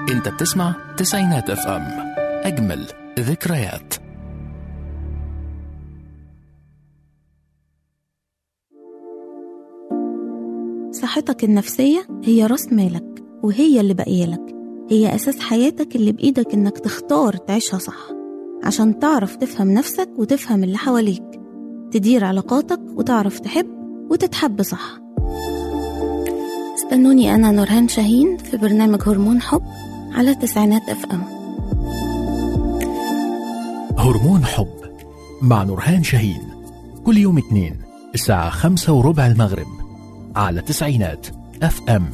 انت بتسمع تسعينات اف ام اجمل ذكريات صحتك النفسية هي راس مالك وهي اللي باقيالك هي أساس حياتك اللي بإيدك إنك تختار تعيشها صح عشان تعرف تفهم نفسك وتفهم اللي حواليك تدير علاقاتك وتعرف تحب وتتحب صح استنوني أنا نورهان شاهين في برنامج هرمون حب على تسعينات اف ام هرمون حب مع نورهان شاهين كل يوم اثنين الساعة خمسة وربع المغرب على تسعينات اف ام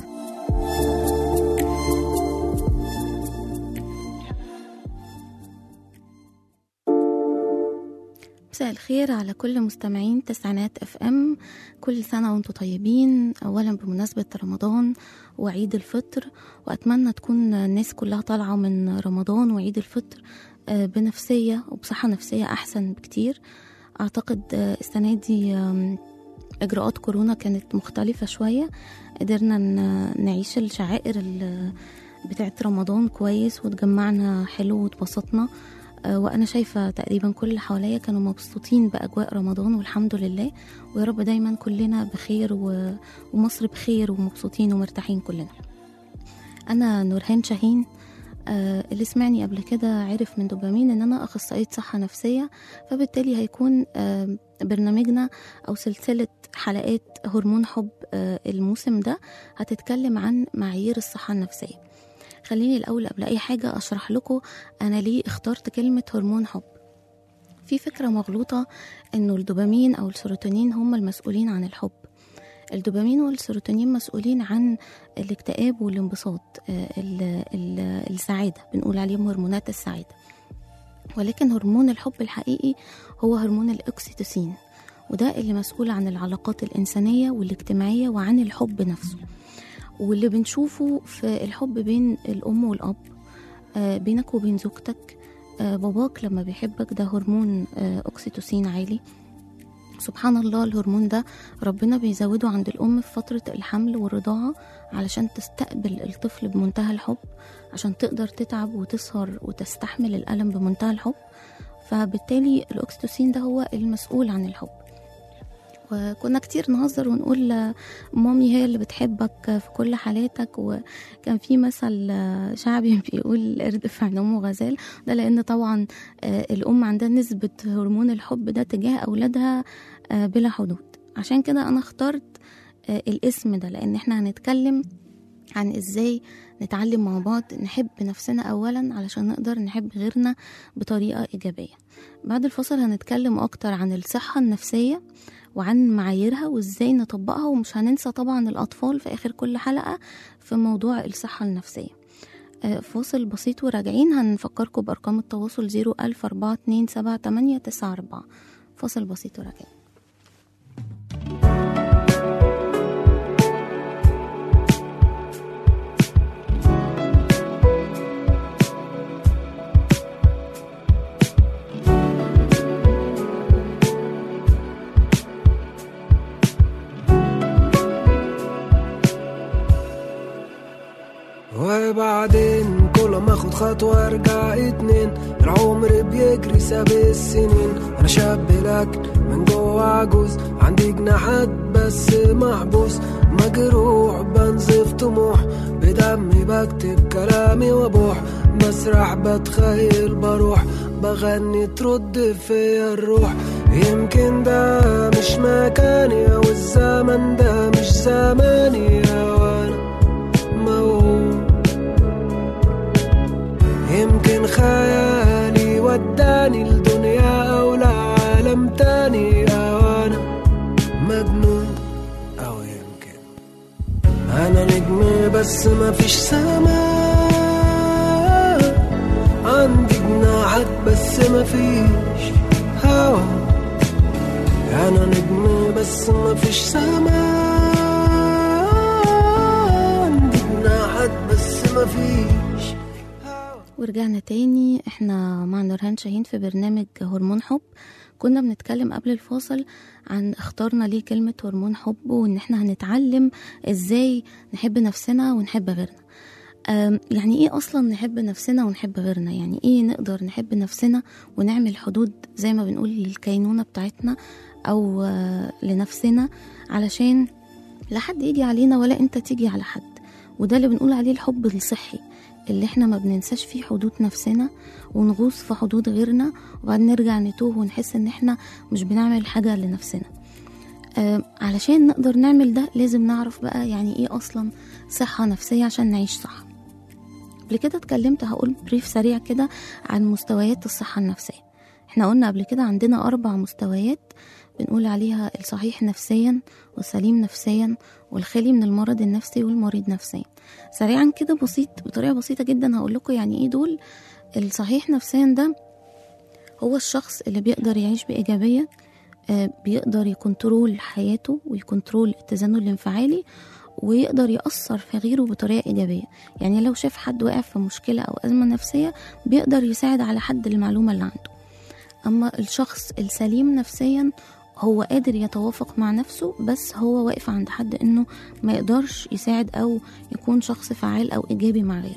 مساء الخير على كل مستمعين تسعينات اف ام كل سنة وانتم طيبين اولا بمناسبة رمضان وعيد الفطر واتمنى تكون الناس كلها طالعة من رمضان وعيد الفطر آه، بنفسية وبصحة نفسية احسن بكتير اعتقد آه، السنة دي آم، اجراءات كورونا كانت مختلفة شوية قدرنا ن- نعيش الشعائر ال- بتاعت رمضان كويس وتجمعنا حلو واتبسطنا آه، وانا شايفه تقريبا كل اللي حواليا كانوا مبسوطين باجواء رمضان والحمد لله ويا رب دايما كلنا بخير و... ومصر بخير ومبسوطين ومرتاحين كلنا انا نورهان شاهين آه اللي سمعني قبل كده عرف من دوبامين ان انا اخصائيه صحه نفسيه فبالتالي هيكون آه برنامجنا او سلسله حلقات هرمون حب آه الموسم ده هتتكلم عن معايير الصحه النفسيه خليني الأول قبل أي حاجة أشرح لكم أنا ليه اخترت كلمة هرمون حب في فكرة مغلوطة إنه الدوبامين أو السيروتونين هم المسؤولين عن الحب الدوبامين والسيروتونين مسؤولين عن الاكتئاب والانبساط آه، ال- ال- السعادة بنقول عليهم هرمونات السعادة ولكن هرمون الحب الحقيقي هو هرمون الأكسيتوسين وده اللي مسؤول عن العلاقات الإنسانية والاجتماعية وعن الحب نفسه واللي بنشوفه في الحب بين الأم والأب آه، بينك وبين زوجتك آه، باباك لما بيحبك ده هرمون آه، أكسيتوسين عالي سبحان الله الهرمون ده ربنا بيزوده عند الأم في فترة الحمل والرضاعة علشان تستقبل الطفل بمنتهى الحب عشان تقدر تتعب وتسهر وتستحمل الألم بمنتهى الحب فبالتالي الأكسيتوسين ده هو المسؤول عن الحب وكنا كتير نهزر ونقول آه، مامي هي اللي بتحبك في كل حالاتك وكان في مثل آه، شعبي بيقول قرد في عين امه غزال ده لان طبعا آه، الام عندها نسبه هرمون الحب ده تجاه اولادها آه، بلا حدود عشان كده انا اخترت آه، الاسم ده لان احنا هنتكلم عن ازاي نتعلم مع بعض نحب نفسنا اولا علشان نقدر نحب غيرنا بطريقه ايجابيه بعد الفصل هنتكلم اكتر عن الصحه النفسيه وعن معاييرها وازاي نطبقها ومش هننسى طبعا الأطفال في آخر كل حلقة في موضوع الصحة النفسية آه، فاصل بسيط وراجعين هنفكركم بأرقام التواصل 014278994 فاصل بسيط وراجعين وبعدين كل ما اخد خطوة ارجع اتنين العمر بيجري ساب السنين انا شاب لكن من جوه عجوز عندي جناحات بس محبوس مجروح بنزف طموح بدمي بكتب كلامي وابوح بسرح بتخيل بروح بغني ترد فيا الروح يمكن ده مش مكاني او الزمن ده مش زماني وانا موهوم يمكن خيالي وداني لدنيا أو لعالم تاني أو أنا مجنون أو يمكن أنا نجم بس مفيش سما عندي جناحات بس مفيش هوا أنا نجم بس مفيش سما عندي جناحات بس مفيش هوا ورجعنا تاني احنا مع نورهان شاهين في برنامج هرمون حب كنا بنتكلم قبل الفاصل عن اخترنا ليه كلمة هرمون حب وان احنا هنتعلم ازاي نحب نفسنا ونحب غيرنا أم، يعني ايه اصلا نحب نفسنا ونحب غيرنا يعني ايه نقدر نحب نفسنا ونعمل حدود زي ما بنقول للكينونة بتاعتنا او آه، لنفسنا علشان لا حد يجي علينا ولا انت تيجي على حد وده اللي بنقول عليه الحب الصحي اللي احنا ما بننساش فيه حدود نفسنا ونغوص في حدود غيرنا وبعدين نرجع نتوه ونحس ان احنا مش بنعمل حاجة لنفسنا آه علشان نقدر نعمل ده لازم نعرف بقى يعني ايه اصلا صحة نفسية عشان نعيش صح قبل كده اتكلمت هقول بريف سريع كده عن مستويات الصحة النفسية احنا قلنا قبل كده عندنا أربع مستويات بنقول عليها الصحيح نفسيا والسليم نفسيا والخالي من المرض النفسي والمريض نفسيا سريعا كده بسيط بطريقة بسيطة جدا هقول لكم يعني ايه دول الصحيح نفسيا ده هو الشخص اللي بيقدر يعيش بإيجابية آه، بيقدر يكنترول حياته ويكنترول اتزانه الانفعالي ويقدر يأثر في غيره بطريقة إيجابية يعني لو شاف حد واقع في مشكلة أو أزمة نفسية بيقدر يساعد على حد المعلومة اللي عنده أما الشخص السليم نفسيا هو قادر يتوافق مع نفسه بس هو واقف عند حد إنه ما يقدرش يساعد أو يكون شخص فعال أو إيجابي مع غيره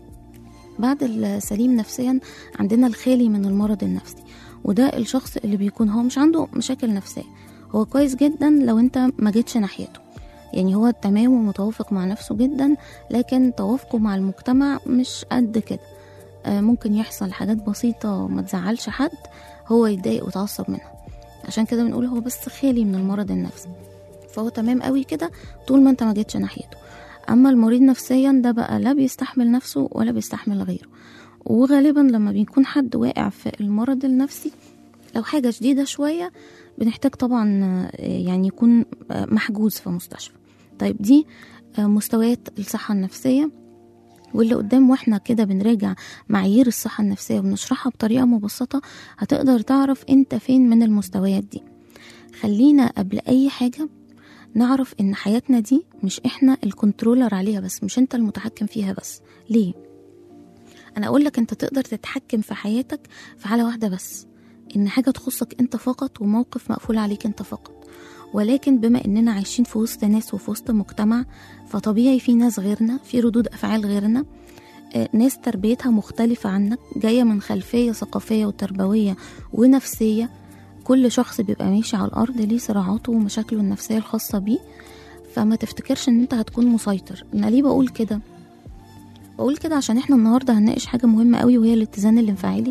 بعد السليم نفسيا عندنا الخالي من المرض النفسي وده الشخص اللي بيكون هو مش عنده مشاكل نفسية هو كويس جدا لو انت ما جيتش ناحيته يعني هو تمام ومتوافق مع نفسه جدا لكن توافقه مع المجتمع مش قد كده آه، ممكن يحصل حاجات بسيطة ما تزعلش حد هو يتضايق ويتعصب منها عشان كده بنقول هو بس خالي من المرض النفسي فهو تمام قوي كده طول ما انت ما جيتش ناحيته اما المريض نفسيا ده بقى لا بيستحمل نفسه ولا بيستحمل غيره وغالبا لما بيكون حد واقع في المرض النفسي لو حاجة شديدة شوية بنحتاج طبعا آه، يعني يكون آه، محجوز في مستشفى طيب دي آه، مستويات الصحة النفسية واللي قدام واحنا كده بنراجع معايير الصحة النفسية وبنشرحها بطريقة مبسطة هتقدر تعرف انت فين من المستويات دي خلينا قبل اي حاجة نعرف ان حياتنا دي مش احنا الكنترولر عليها بس مش انت المتحكم فيها بس ليه انا اقول لك انت تقدر تتحكم في حياتك في حالة واحدة بس ان حاجة تخصك انت فقط وموقف مقفول عليك انت فقط ولكن بما اننا عايشين في وسط ناس وفي وسط مجتمع فطبيعي في ناس غيرنا في ردود افعال غيرنا آه، ناس تربيتها مختلفة عنك جاية من خلفية ثقافية وتربوية ونفسية كل شخص بيبقى ماشي على الأرض ليه صراعاته ومشاكله النفسية الخاصة بيه فما تفتكرش ان انت هتكون مسيطر انا ليه بقول كده بقول كده عشان احنا النهاردة هنناقش حاجة مهمة قوي وهي الاتزان الانفعالي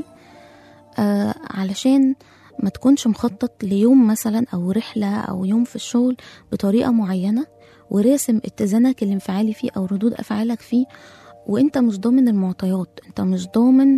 آه علشان ما تكونش مخطط ليوم مثلا او رحلة او يوم في الشغل بطريقة معينة وراسم اتزانك الانفعالي فيه او ردود افعالك فيه وانت مش ضامن المعطيات انت مش ضامن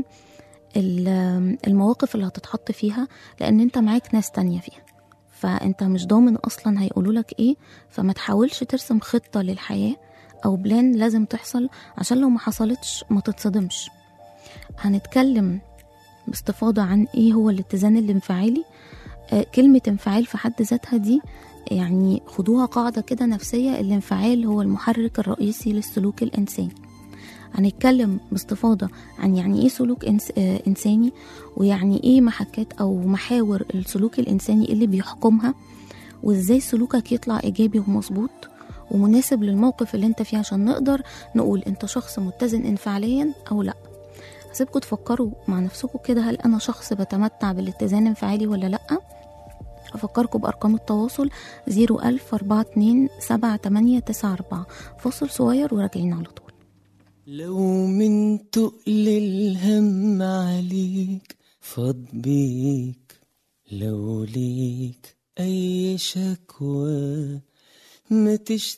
ال- المواقف اللي هتتحط فيها لان انت معاك ناس تانية فيها فانت مش ضامن اصلا هيقولوا لك ايه فما تحاولش ترسم خطة للحياة او بلان لازم تحصل عشان لو ما حصلتش ما تتصدمش هنتكلم باستفاضة عن ايه هو الاتزان الانفعالي آه، كلمة انفعال في حد ذاتها دي يعني خدوها قاعدة كده نفسية الانفعال هو المحرك الرئيسي للسلوك الإنساني هنتكلم باستفاضة عن يعني ايه سلوك إنس آه، إنساني ويعني ايه محكات أو محاور السلوك الإنساني اللي بيحكمها وازاي سلوكك يطلع إيجابي ومظبوط ومناسب للموقف اللي انت فيه عشان نقدر نقول انت شخص متزن انفعاليا أو لأ هسيبكم تفكروا مع نفسكم كده هل أنا شخص بتمتع بالاتزان الانفعالي ولا لأ أفكركم بأرقام التواصل 01000 42 7894 فاصل صغير وراجعين على طول لو من تقل الهم عليك فاض بيك لو ليك أي شكوى ما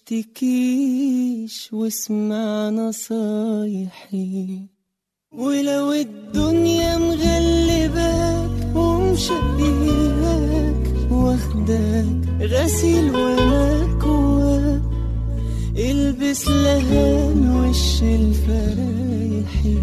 تشتكيش واسمع نصايحي ولو الدنيا مغلباك ومشقياك واخداك غسيل ومكواك البس لهان وش الفرايحي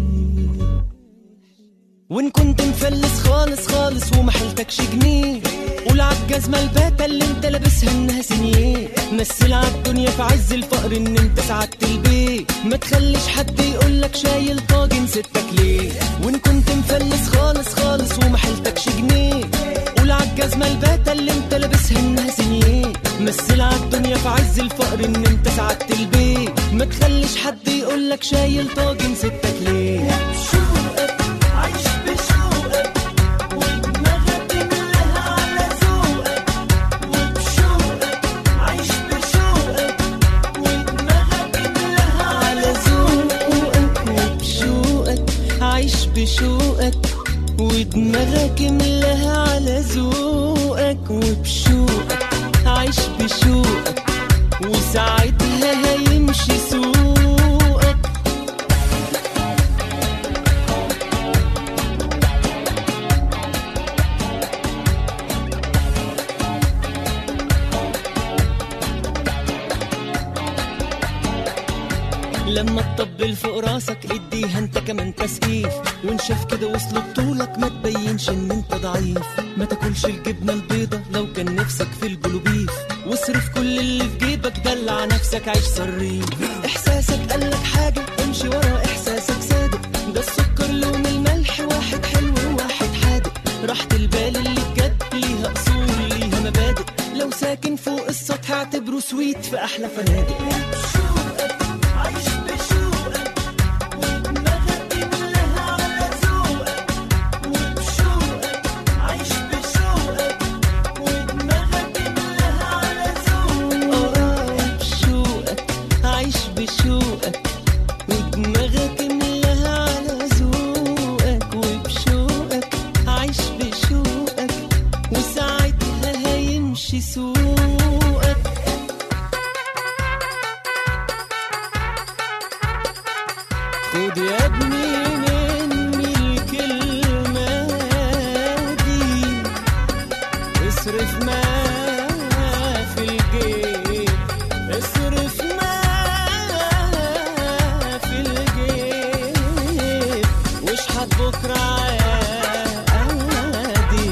وان كنت مفلس خالص خالص وما حيلتكش جنيه قول عالجزمة الباتة اللي انت لابسها انها سنيه مثل عالدنيا في عز الفقر ان انت سعدت البيت ما تخليش حد يقولك شايل طاجن ستك ليه وان كنت مفلس خالص خالص وما حيلتكش جنيه قول عالجزمة الباتة اللي انت لابسها انها سنيه مثل عالدنيا في عز الفقر ان انت سعدت البيت ما تخليش حد يقولك شايل طاجن ستك ليه بشوقك عيش بشوقك ودماغك املاها على ذوقك وبشوقك عيش بشوقك ودماغك املاها على ذوقك وبشوقك عيش بشوقك ودماغك املاها على ذوقك وبشوقك عيش بشوقك وساعتها هيمشي سوقك لما تطبل فوق راسك اديها انت كمان تسقيف وانشف كده وصل بطولك ما تبينش ان انت ضعيف ما تاكلش الجبنه البيضه لو كان نفسك في البلوبيف واصرف كل اللي في جيبك دلع نفسك عيش صريف احساسك قالك حاجه امشي ورا احساسك صادق ده السكر لون الملح واحد حلو وواحد حادق راحة البال اللي بجد ليها اصول ليها مبادئ لو ساكن فوق السطح اعتبره سويت في احلى فنادق عيش بشوقك ودماغك املاها على ذوقك وبشوقك عيش بشوقك ودماغك املاها على ذوقك اه بشوقك عيش بشوقك ودماغك املاها على ذوقك وبشوقك عيش بشوقك وساعتها هيمشي سوقك خد يا ابني مني الكلمة دي اصرف ما في الجيب اصرف ما في الجيب واشحت بكرة عادي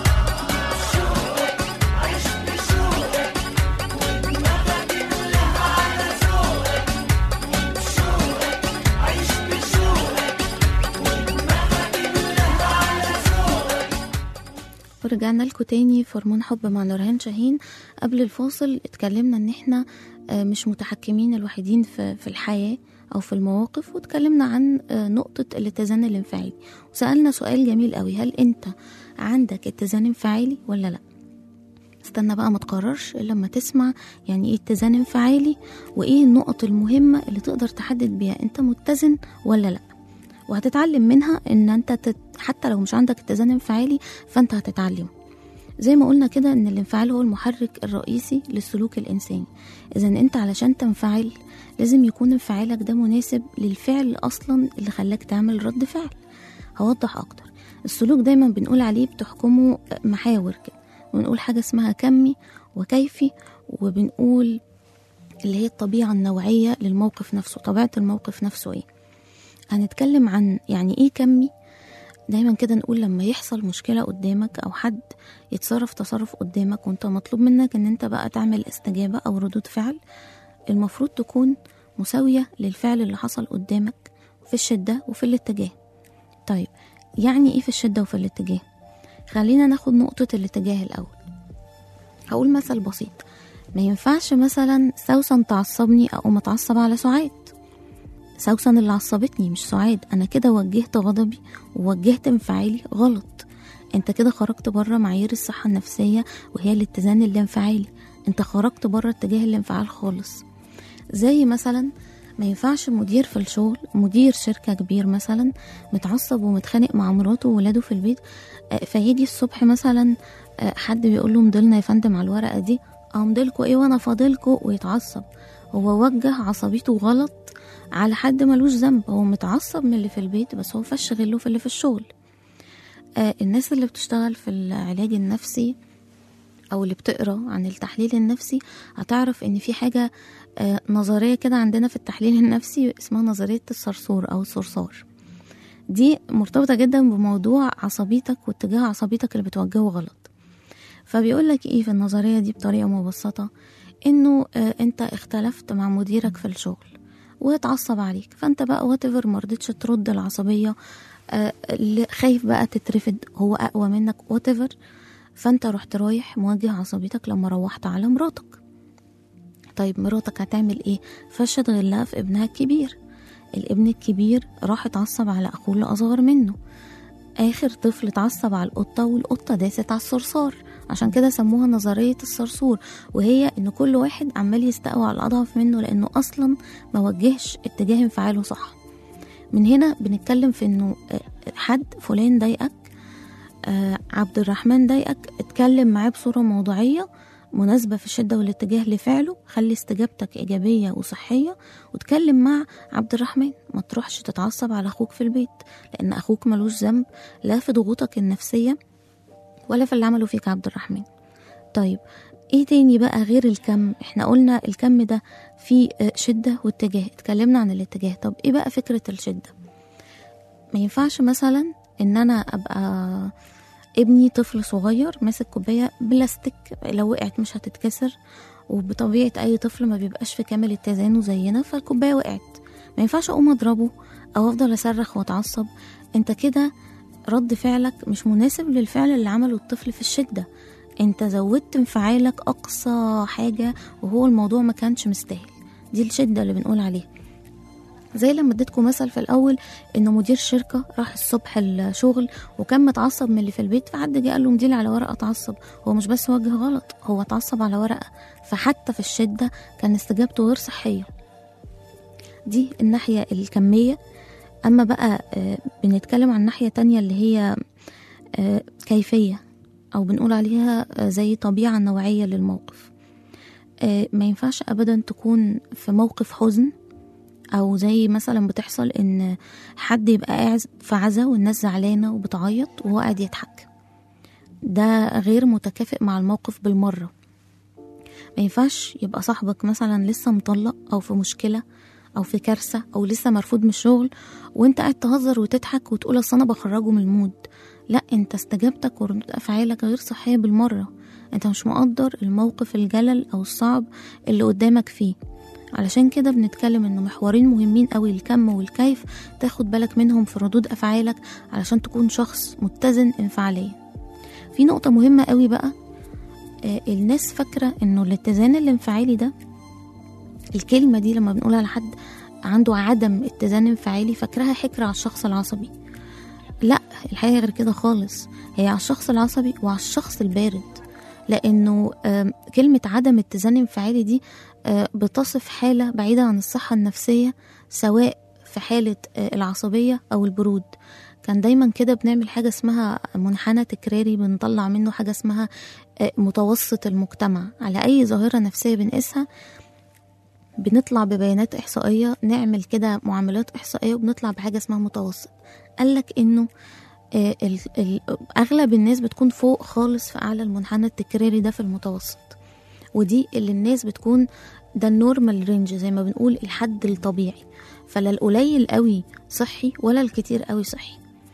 ورجعنا لكم تاني في هرمون حب مع نورهان شاهين قبل الفاصل اتكلمنا ان احنا آه، مش متحكمين الوحيدين في في الحياة او في المواقف واتكلمنا عن آه، نقطة الاتزان الانفعالي وسألنا سؤال جميل قوي هل انت عندك اتزان انفعالي ولا لا استنى بقى ما تقررش الا لما تسمع يعني ايه اتزان انفعالي وايه النقط المهمة اللي تقدر تحدد بيها انت متزن ولا لا وهتتعلم منها ان انت تت... حتى لو مش عندك اتزان انفعالي فانت هتتعلم زي ما قلنا كده ان الانفعال هو المحرك الرئيسي للسلوك الانساني اذا انت علشان تنفعل لازم يكون انفعالك ده مناسب للفعل اصلا اللي خلاك تعمل رد فعل هوضح اكتر السلوك دايما بنقول عليه بتحكمه محاور كده بنقول حاجه اسمها كمي وكيفي وبنقول اللي هي الطبيعه النوعيه للموقف نفسه طبيعه الموقف نفسه ايه هنتكلم عن يعني ايه كمي دايما كده نقول لما يحصل مشكلة قدامك أو حد يتصرف تصرف قدامك وانت مطلوب منك ان انت بقى تعمل استجابة أو ردود فعل المفروض تكون مساوية للفعل اللي حصل قدامك في الشدة وفي الاتجاه طيب يعني ايه في الشدة وفي الاتجاه خلينا ناخد نقطة الاتجاه الأول هقول مثل بسيط ما ينفعش مثلا سوسن تعصبني أو متعصب على سعاد سوسن اللي عصبتني مش سعاد انا كده وجهت غضبي ووجهت انفعالي غلط انت كده خرجت بره معايير الصحة النفسية وهي الاتزان الانفعالي انت خرجت بره اتجاه الانفعال خالص زي مثلا ما ينفعش مدير في الشغل مدير شركة كبير مثلا متعصب ومتخانق مع مراته وولاده في البيت آه، فيجي الصبح مثلا آه، حد بيقول له مضلنا يا فندم على الورقة دي امضلكوا ايه وانا فاضلكوا ويتعصب هو وجه عصبيته غلط على حد ملوش ذنب هو متعصب من اللي في البيت بس هو فش غله في اللي في الشغل آه الناس اللي بتشتغل في العلاج النفسي او اللي بتقرا عن التحليل النفسي هتعرف ان في حاجه آه نظريه كده عندنا في التحليل النفسي اسمها نظريه الصرصور او الصرصار دي مرتبطه جدا بموضوع عصبيتك واتجاه عصبيتك اللي بتوجهه غلط فبيقول لك ايه في النظريه دي بطريقه مبسطه انه آه انت اختلفت مع مديرك في الشغل واتعصب عليك فانت بقى واتيفر مرضتش ترد العصبيه آه، اللي خايف بقى تترفد هو اقوى منك واتيفر فانت رحت رايح موجه عصبيتك لما روحت على مراتك طيب مراتك هتعمل ايه فشت غلها في ابنها الكبير الابن الكبير راح اتعصب على اخوه اللي اصغر منه اخر طفل اتعصب على القطه والقطه داست على الصرصار عشان كده سموها نظريه الصرصور وهي ان كل واحد عمال يستقوى على الاضعف منه لانه اصلا ما وجهش اتجاه انفعاله صح من هنا بنتكلم في انه آه، حد فلان ضايقك آه، عبد الرحمن ضايقك اتكلم معاه بصوره موضوعيه مناسبة في الشدة والاتجاه لفعله خلي استجابتك إيجابية وصحية وتكلم مع عبد الرحمن ما تروحش تتعصب على أخوك في البيت لأن أخوك ملوش ذنب لا في ضغوطك النفسية ولا في اللي عمله فيك عبد الرحمن طيب ايه تاني بقى غير الكم احنا قلنا الكم ده فيه آه، شدة واتجاه اتكلمنا عن الاتجاه طب ايه بقى فكرة الشدة ما ينفعش مثلا ان انا ابقى ابني طفل صغير ماسك كوباية بلاستيك لو وقعت مش هتتكسر وبطبيعة أي طفل ما بيبقاش في كامل اتزانه زينا فالكوباية وقعت ما ينفعش أقوم أضربه أو أفضل أصرخ وأتعصب أنت كده رد فعلك مش مناسب للفعل اللي عمله الطفل في الشدة أنت زودت انفعالك أقصى حاجة وهو الموضوع ما كانش مستاهل دي الشدة اللي بنقول عليها زي لما اديتكم مثل في الاول انه مدير شركه راح الصبح الشغل وكان متعصب من اللي في البيت فحد جه قال له مدير على ورقه اتعصب هو مش بس وجه غلط هو اتعصب على ورقه فحتى في الشده كان استجابته غير صحيه دي الناحيه الكميه اما بقى آه، بنتكلم عن ناحيه تانية اللي هي آه، كيفيه او بنقول عليها آه، زي طبيعه نوعيه للموقف آه، ما ينفعش ابدا تكون في موقف حزن او زي مثلا بتحصل ان حد يبقى قاعد في عزا والناس زعلانه وبتعيط وهو قاعد يضحك ده غير متكافئ مع الموقف بالمره ما ينفعش يبقى صاحبك مثلا لسه مطلق او في مشكله او في كارثه او لسه مرفوض من الشغل وانت قاعد تهزر وتضحك وتقول اصل انا بخرجه من المود لا انت استجابتك وردود افعالك غير صحيه بالمره انت مش مقدر الموقف الجلل او الصعب اللي قدامك فيه علشان كده بنتكلم انه محورين مهمين قوي الكم والكيف تاخد بالك منهم في ردود افعالك علشان تكون شخص متزن انفعاليا في نقطة مهمة قوي بقى آه، الناس فاكرة انه الاتزان الانفعالي ده الكلمة دي لما بنقولها لحد عنده عدم اتزان انفعالي فاكراها حكر على الشخص العصبي لا الحقيقة غير كده خالص هي على الشخص العصبي وعلى الشخص البارد لأنه آم، كلمة عدم اتزان انفعالي دي آه، بتصف حالة بعيدة عن الصحة النفسية سواء في حالة آه، العصبية أو البرود كان دايما كده بنعمل حاجة اسمها منحنى تكراري بنطلع منه حاجة اسمها آه، متوسط المجتمع على أي ظاهرة نفسية بنقيسها بنطلع ببيانات إحصائية نعمل كده معاملات إحصائية وبنطلع بحاجة اسمها متوسط قالك إنه آه، ال- ال- أغلب الناس بتكون فوق خالص في أعلى المنحنى التكراري ده في المتوسط ودي اللي الناس بتكون ده النورمال رينج زي ما بنقول الحد الطبيعي فلا القليل قوي صحي ولا الكتير قوي صحي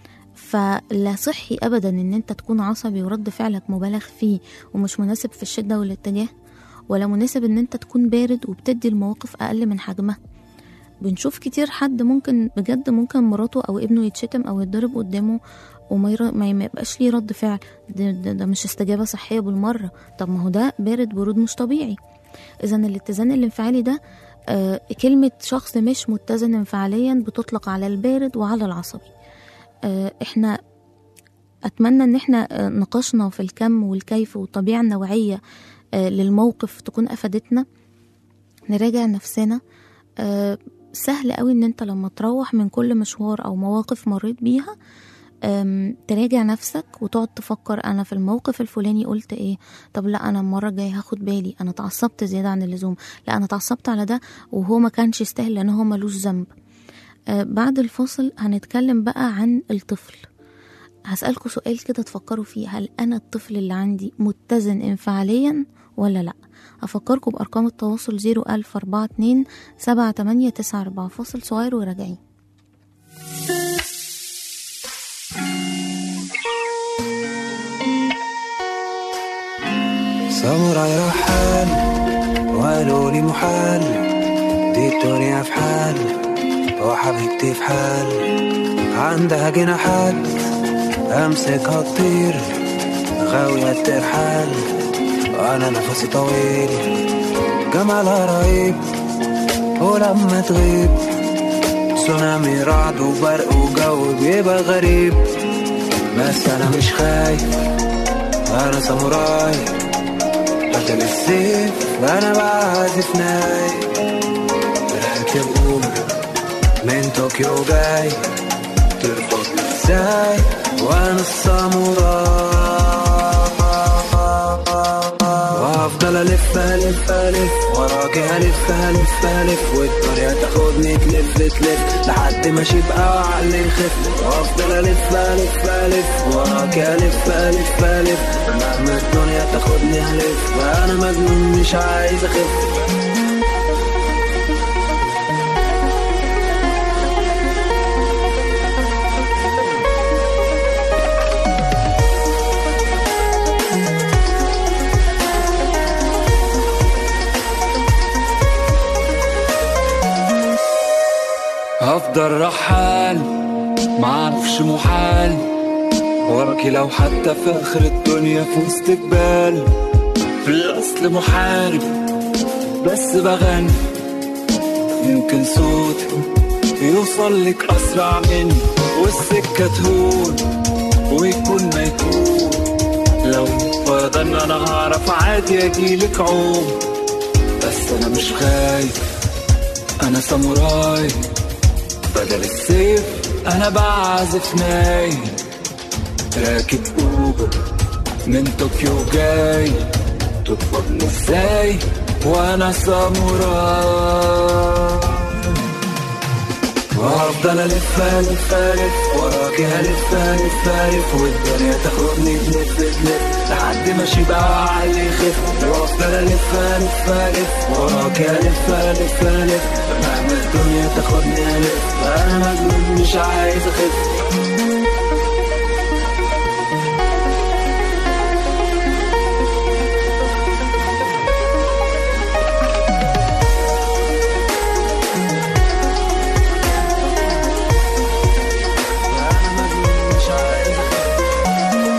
فلا صحي ابدا ان انت تكون عصبي ورد فعلك مبالغ فيه ومش مناسب في الشده والاتجاه ولا مناسب ان انت تكون بارد وبتدي المواقف اقل من حجمها بنشوف كتير حد ممكن بجد ممكن مراته او ابنه يتشتم او يتضرب قدامه وما ير... ما ما يبقاش ليه رد فعل ده, ده, ده مش استجابه صحيه بالمره طب ما هو ده بارد برود مش طبيعي اذا الاتزان الانفعالي ده آه كلمه شخص مش متزن انفعاليا بتطلق على البارد وعلى العصبي آه احنا اتمنى ان احنا آه، نقاشنا في الكم والكيف والطبيعه النوعيه آه، للموقف تكون افادتنا نراجع نفسنا آه، سهل قوي ان انت لما تروح من كل مشوار او مواقف مريت بيها أم، تراجع نفسك وتقعد تفكر انا في الموقف الفلاني قلت ايه طب لا انا المره الجايه هاخد بالي انا اتعصبت زياده عن اللزوم لا انا اتعصبت على ده وهو ما كانش يستاهل لان هو ملوش ذنب أه، بعد الفاصل هنتكلم بقى عن الطفل هسألكوا سؤال كده تفكروا فيه هل أنا الطفل اللي عندي متزن انفعاليا ولا لأ هفكركم بأرقام التواصل 01042 7894 فاصل صغير وراجعين ساموراي رحال وقالوا لي محال دي الدنيا في حال وحبيبتي في حال عندها جناحات امسكها تطير خاوية الترحال وأنا نفسي طويل جمالها رهيب ولما تغيب تسونامي رعد وبرق وجو بيبقى غريب بس أنا مش خايف أنا ساموراي قتل السيف أنا بعزف ناي راكب أوبر من طوكيو جاي ترفض ازاي وانا الساموراي وافضل الف الف الف وراك الف الف الف والدنيا تاخدني تلف تلف لحد ما اشبقى وعقلي يخف وافضل الف الف الف وراك الف الف الف مهما الدنيا تاخدني الف انا مجنون مش عايز اخف هفضل رحال معرفش محال وراكي لو حتى في اخر الدنيا في وسط جبال في الاصل محارب بس بغني يمكن صوتي يوصل لك اسرع مني والسكه تهون ويكون ما يكون لو فرضا انا هعرف عادي اجيلك عوم بس انا مش خايف انا ساموراي بدل السيف انا بعزف ناي راكب اوبر من طوكيو جاي تطلبني ازاي وانا ساموراي وافضل الف الف الف وراك الف الف الف والدنيا تاخدني تلف تلف لحد ما اشبع وعقلي يخف وافضل الف الف الف وراك الف الف الف مهما الدنيا تاخدني الف انا مجنون مش عايز اخف انا مجنون مش عايز اخف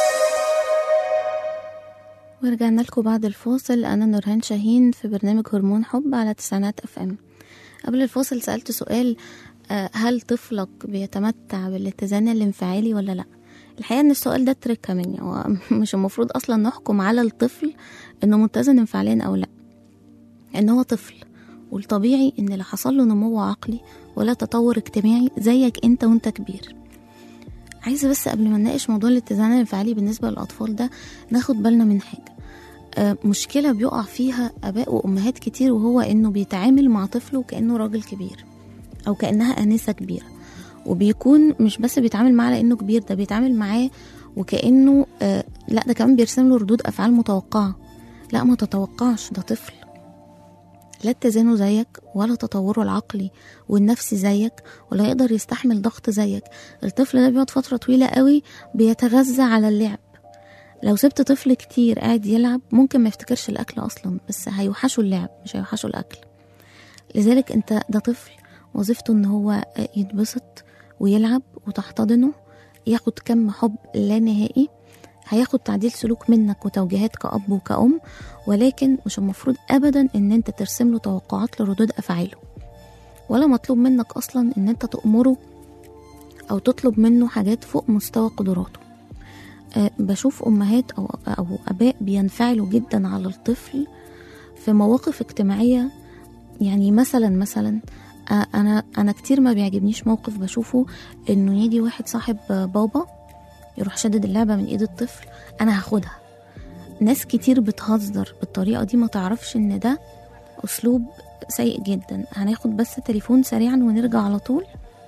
ورجعنا لكم بعد الفاصل أنا نورهان شاهين في برنامج هرمون حب على تسعينات اف ام قبل الفاصل سألت سؤال آه، هل طفلك بيتمتع بالاتزان الانفعالي ولا لا الحقيقة ان السؤال ده تركة مني هو مش المفروض اصلا نحكم على الطفل انه متزن انفعاليا او لا ان هو طفل والطبيعي ان اللي حصل له نمو عقلي ولا تطور اجتماعي زيك انت وانت كبير عايزة بس قبل ما نناقش موضوع الاتزان الانفعالي بالنسبة للأطفال ده ناخد بالنا من حاجة آه، مشكلة بيقع فيها آباء وأمهات كتير وهو إنه بيتعامل مع طفله كأنه راجل كبير أو كأنها آنسة كبيرة وبيكون مش بس بيتعامل معاه لأنه كبير ده بيتعامل معاه وكأنه آه لا ده كمان بيرسم له ردود أفعال متوقعة لا ما تتوقعش ده طفل لا اتزانه زيك ولا تطوره العقلي والنفسي زيك ولا يقدر يستحمل ضغط زيك الطفل ده بيقعد فترة طويلة قوي بيتغذى على اللعب لو سبت طفل كتير قاعد يلعب ممكن ما يفتكرش الأكل أصلا بس هيوحشه اللعب مش هيوحشه الأكل لذلك انت ده طفل وظيفته ان هو يتبسط ويلعب وتحتضنه ياخد كم حب لا نهائي هياخد تعديل سلوك منك وتوجيهات كأب وكأم ولكن مش المفروض أبدا إن أنت ترسم له توقعات لردود أفعاله ولا مطلوب منك أصلا إن أنت تأمره أو تطلب منه حاجات فوق مستوى قدراته أه بشوف أمهات أو, أو أباء بينفعلوا جدا على الطفل في مواقف اجتماعية يعني مثلا مثلا آه، أنا أنا كتير ما بيعجبنيش موقف بشوفه إنه يجي واحد صاحب بابا يروح شدد اللعبة من إيد الطفل أنا هاخدها ناس كتير بتهزر بالطريقة دي ما تعرفش إن ده أسلوب سيء جدا هناخد بس تليفون سريعا ونرجع على طول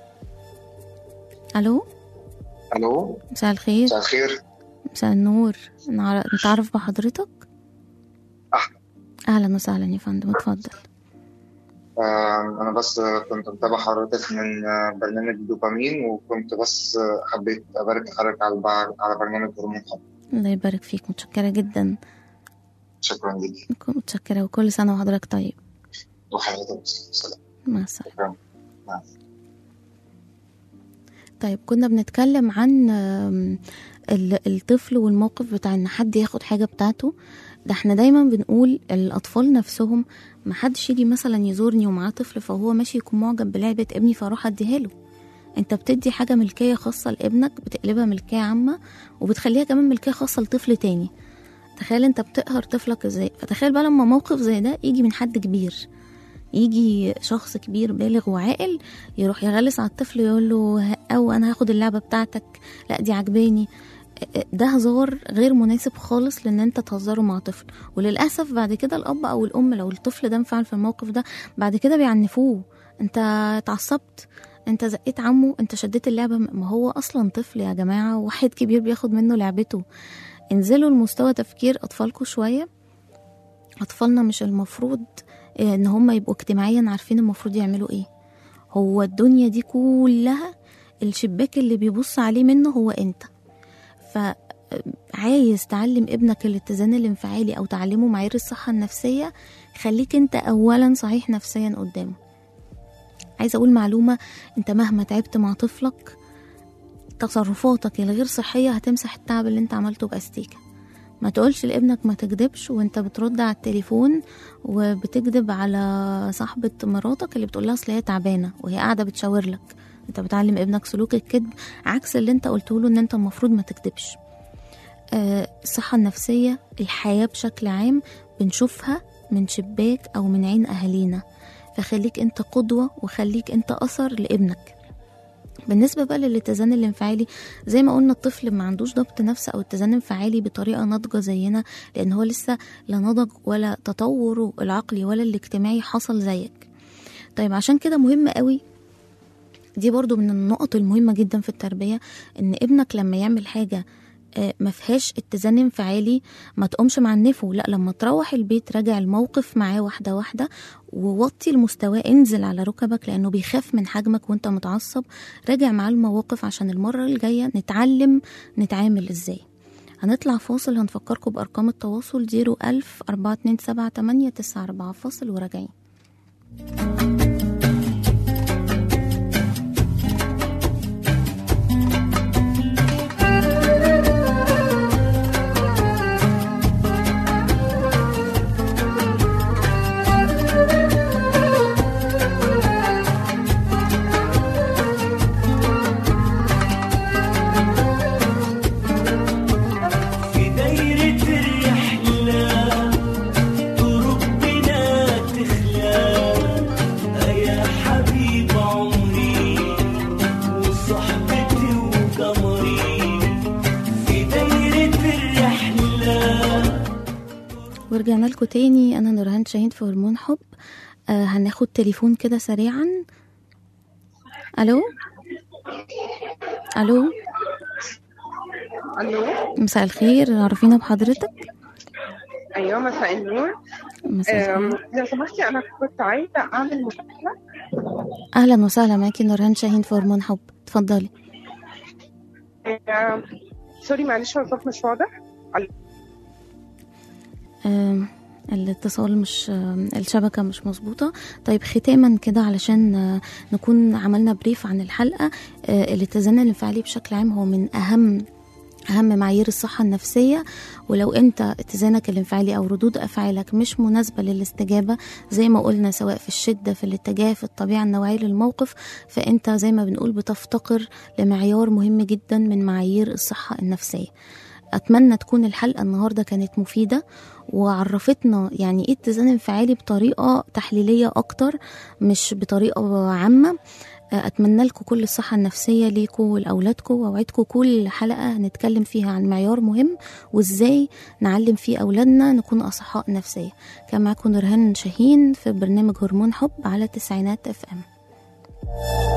ألو الو مساء الخير مساء الخير مساء النور نعر- نتعرف بحضرتك احمد أهلا وسهلا يا فندم اتفضل آه، انا بس كنت متابع حضرتك من آه، برنامج دوبامين وكنت بس آه، حبيت ابارك لحضرتك على البع- على برنامج هرمون حب الله يبارك فيك متشكرة جدا شكرا ليك متشكرة وكل سنة وحضرتك طيب وحضرتك بس. سلام مع السلامة شكرا طيب كنا بنتكلم عن آم، ال- الطفل والموقف بتاع ان حد ياخد حاجه بتاعته ده احنا دايما بنقول الاطفال نفسهم ما حدش يجي مثلا يزورني ومعاه طفل فهو ماشي يكون معجب بلعبه ابني فاروح اديها له انت بتدي حاجه ملكيه خاصه لابنك بتقلبها ملكيه عامه وبتخليها كمان ملكيه خاصه لطفل تاني تخيل انت بتقهر طفلك ازاي فتخيل بقى لما موقف زي ده يجي من حد كبير يجي شخص كبير بالغ وعاقل يروح يغلس على الطفل يقول له او انا هاخد اللعبه بتاعتك لا دي عجباني ده هزار غير مناسب خالص لان انت تهزره مع طفل وللاسف بعد كده الاب او الام لو الطفل ده انفعل في الموقف ده بعد كده بيعنفوه انت اتعصبت انت زقيت عمه انت شديت اللعبه ما هو اصلا طفل يا جماعه واحد كبير بياخد منه لعبته انزلوا لمستوى تفكير اطفالكم شويه اطفالنا مش المفروض آه، ان هم يبقوا اجتماعيا عارفين المفروض يعملوا ايه هو الدنيا دي كلها الشباك اللي بيبص عليه منه هو انت فعايز تعلم ابنك الاتزان الانفعالي او تعلمه معايير الصحه النفسيه خليك انت اولا صحيح نفسيا قدامه عايزه اقول معلومه انت مهما تعبت مع طفلك تصرفاتك الغير صحيه هتمسح التعب اللي انت عملته باستيكه ما تقولش لابنك ما تكذبش وانت بترد على التليفون وبتكذب على صاحبة مراتك اللي بتقولها اصل هي تعبانة وهي قاعدة بتشاور لك انت بتعلم ابنك سلوك الكذب عكس اللي انت قلته له ان انت المفروض ما تكذبش آه، الصحة النفسية الحياة بشكل عام بنشوفها من شباك أو من عين أهالينا فخليك انت قدوة وخليك انت أثر لابنك بالنسبة بقى للاتزان الانفعالي زي ما قلنا الطفل ما عندوش ضبط نفس أو اتزان انفعالي بطريقة ناضجة زينا لأن هو لسه لا نضج ولا تطوره العقلي ولا الاجتماعي حصل زيك طيب عشان كده مهم قوي دي برضو من النقط المهمة جدا في التربية ان ابنك لما يعمل حاجة آه، ما فيهاش اتزان انفعالي ما تقومش معنفه لا لما تروح البيت راجع الموقف معاه واحدة واحدة ووطي المستوى انزل على ركبك لانه بيخاف من حجمك وانت متعصب راجع معاه المواقف عشان المرة الجاية نتعلم نتعامل ازاي هنطلع فاصل هنفكركم بأرقام التواصل 01000 427 894 فاصل وراجعين في دايرة الرحلة طرق بنا تخلى يا حبيب عمري وصحبتي وقمري في دايرة الرحلة ورجعنا لكم تاني انا نورهان شاهين في هرمون حب آه هناخد تليفون كده سريعا الو الو الو مساء الخير عرفينا بحضرتك ايوه مساء النور مساء أم، الخير لو سمحتي انا كنت عايزه اعمل مداخله اهلا وسهلا معاكي نورهان شاهين في هرمون حب اتفضلي أم، سوري معلش هو الصوت مش واضح آم، الاتصال مش آم، الشبكة مش مظبوطة طيب ختاما كده علشان آه، نكون عملنا بريف عن الحلقة آه، الاتزان الانفعالي بشكل عام هو من أهم أهم معايير الصحة النفسية ولو أنت اتزانك الانفعالي أو ردود أفعالك مش مناسبة للاستجابة زي ما قلنا سواء في الشدة في الاتجاه في الطبيعة النوعية للموقف فأنت زي ما بنقول بتفتقر لمعيار مهم جدا من معايير الصحة النفسية أتمنى تكون الحلقة النهاردة كانت مفيدة وعرفتنا يعني ايه اتزان انفعالي بطريقة تحليلية أكتر مش بطريقة عامة أتمنى لكم كل الصحة النفسية ليكم ولأولادكم وأوعدكم كل حلقة هنتكلم فيها عن معيار مهم وإزاي نعلم فيه أولادنا نكون أصحاء نفسية كان معاكم نورهان شاهين في برنامج هرمون حب على تسعينات اف ام